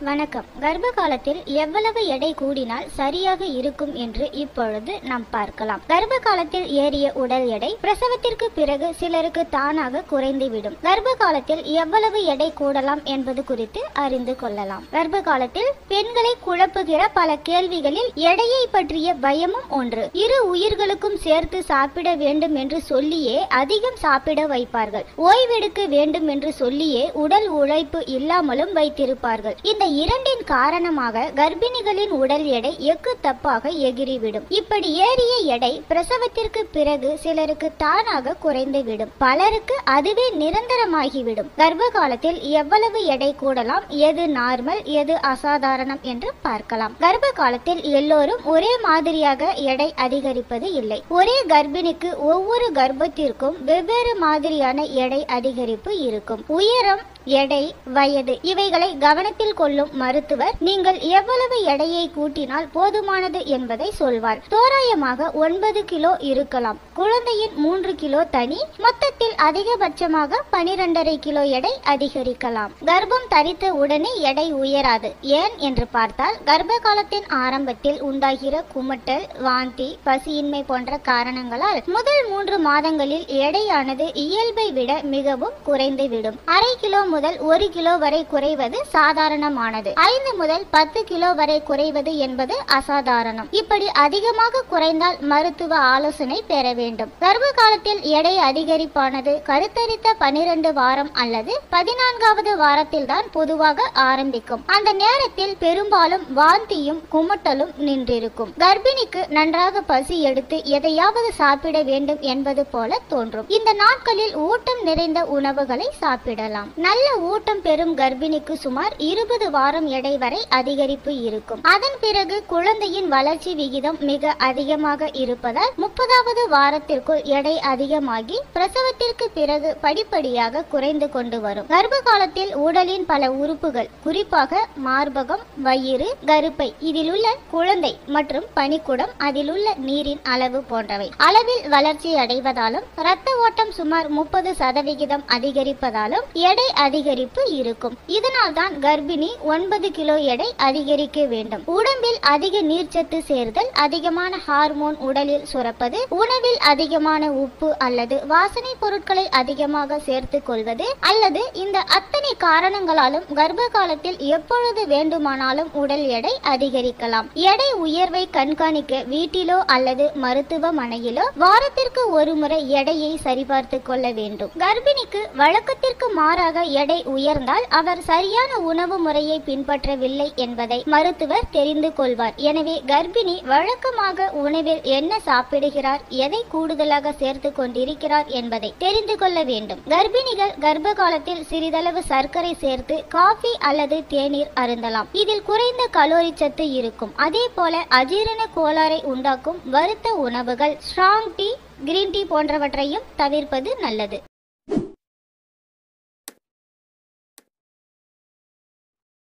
வணக்கம் கர்ப்ப காலத்தில் எவ்வளவு எடை கூடினால் சரியாக இருக்கும் என்று இப்பொழுது நாம் பார்க்கலாம் கர்ப்ப காலத்தில் ஏறிய உடல் எடை பிரசவத்திற்கு பிறகு சிலருக்கு தானாக குறைந்துவிடும் கர்ப்ப காலத்தில் எவ்வளவு எடை கூடலாம் என்பது குறித்து அறிந்து கொள்ளலாம் கர்ப்ப காலத்தில் பெண்களை குழப்புகிற பல கேள்விகளில் எடையை பற்றிய பயமும் ஒன்று இரு உயிர்களுக்கும் சேர்த்து சாப்பிட வேண்டும் என்று சொல்லியே அதிகம் சாப்பிட வைப்பார்கள் ஓய்வெடுக்க வேண்டும் என்று சொல்லியே உடல் உழைப்பு இல்லாமலும் வைத்திருப்பார்கள் இந்த இரண்டின் காரணமாக கர்ப்பிணிகளின் உடல் எடை எக்கு தப்பாக எகிறிவிடும் இப்படி ஏறிய எடை பிரசவத்திற்கு பிறகு சிலருக்கு தானாக குறைந்துவிடும் பலருக்கு அதுவே நிரந்தரமாகிவிடும் கர்ப்ப காலத்தில் எவ்வளவு எடை கூடலாம் எது நார்மல் எது அசாதாரணம் என்று பார்க்கலாம் கர்ப்ப காலத்தில் எல்லோரும் ஒரே மாதிரியாக எடை அதிகரிப்பது இல்லை ஒரே கர்ப்பிணிக்கு ஒவ்வொரு கர்ப்பத்திற்கும் வெவ்வேறு மாதிரியான எடை அதிகரிப்பு இருக்கும் உயரம் எடை வயது இவைகளை கவனத்தில் கொள்ளும் மருத்துவர் நீங்கள் எவ்வளவு எடையை கூட்டினால் போதுமானது என்பதை சொல்வார் தோராயமாக ஒன்பது கிலோ இருக்கலாம் குழந்தையின் மூன்று கிலோ தனி மொத்தத்தில் அதிகபட்சமாக பனிரெண்டரை கிலோ எடை அதிகரிக்கலாம் கர்ப்பம் தரித்த உடனே எடை உயராது ஏன் என்று பார்த்தால் கர்ப்ப காலத்தின் ஆரம்பத்தில் உண்டாகிற குமட்டல் வாந்தி பசியின்மை போன்ற காரணங்களால் முதல் மூன்று மாதங்களில் எடையானது இயல்பை விட மிகவும் குறைந்துவிடும் அரை கிலோ முதல் ஒரு கிலோ வரை குறைவது சாதாரணமானது ஐந்து முதல் பத்து கிலோ வரை குறைவது என்பது அசாதாரணம் இப்படி அதிகமாக குறைந்தால் மருத்துவ ஆலோசனை பெற வேண்டும் கர்ப்ப காலத்தில் எடை அதிகரிப்பானது கருத்தரித்த பனிரெண்டு வாரம் அல்லது பதினான்காவது வாரத்தில் தான் பொதுவாக ஆரம்பிக்கும் அந்த நேரத்தில் பெரும்பாலும் வாந்தியும் குமட்டலும் நின்றிருக்கும் கர்ப்பிணிக்கு நன்றாக பசி எடுத்து எதையாவது சாப்பிட வேண்டும் என்பது போல தோன்றும் இந்த நாட்களில் ஊட்டம் நிறைந்த உணவுகளை சாப்பிடலாம் நல்ல ஊட்டம் பெறும் கர்ப்பிணிக்கு சுமார் இருபது வாரம் எடை வரை அதிகரிப்பு இருக்கும் அதன் பிறகு குழந்தையின் வளர்ச்சி விகிதம் மிக அதிகமாக இருப்பதால் முப்பதாவது வாரத்திற்குள் எடை அதிகமாகி பிரசவத்திற்கு பிறகு படிப்படியாக குறைந்து கொண்டு வரும் கர்ப்ப காலத்தில் உடலின் பல உறுப்புகள் குறிப்பாக மார்பகம் வயிறு கருப்பை இதில் உள்ள குழந்தை மற்றும் பனிக்குடம் அதில் உள்ள நீரின் அளவு போன்றவை அளவில் வளர்ச்சி அடைவதாலும் இரத்த ஓட்டம் சுமார் முப்பது சதவிகிதம் அதிகரிப்பதாலும் எடை அதிகரிப்பு இருக்கும் இதனால் தான் கர்ப்பிணி ஒன்பது கிலோ எடை அதிகரிக்க வேண்டும் உடம்பில் அதிக நீர்ச்சத்து சேர்தல் அதிகமான ஹார்மோன் உடலில் சுரப்பது உணவில் அதிகமான உப்பு அல்லது வாசனை பொருட்களை அதிகமாக சேர்த்து கொள்வது அல்லது இந்த அத்தனை காரணங்களாலும் கர்ப்ப காலத்தில் எப்பொழுது வேண்டுமானாலும் உடல் எடை அதிகரிக்கலாம் எடை உயர்வை கண்காணிக்க வீட்டிலோ அல்லது மருத்துவமனையிலோ வாரத்திற்கு ஒரு முறை எடையை சரிபார்த்து கொள்ள வேண்டும் கர்ப்பிணிக்கு வழக்கத்திற்கு மாறாக எடை உயர்ந்தால் அவர் சரியான உணவு முறையை பின்பற்றவில்லை என்பதை மருத்துவர் தெரிந்து கொள்வார் எனவே கர்ப்பிணி வழக்கமாக உணவில் என்ன சாப்பிடுகிறார் எதை கூடுதலாக சேர்த்து கொண்டிருக்கிறார் என்பதை தெரிந்து கொள்ள வேண்டும் கர்ப்பிணிகள் கர்ப்ப காலத்தில் சிறிதளவு சர்க்கரை சேர்த்து காஃபி அல்லது தேநீர் அருந்தலாம் இதில் குறைந்த கலோரி சத்து இருக்கும் அதே போல அஜீரண கோளாறை உண்டாக்கும் வறுத்த உணவுகள் ஸ்ட்ராங் டீ கிரீன் டீ போன்றவற்றையும் தவிர்ப்பது நல்லது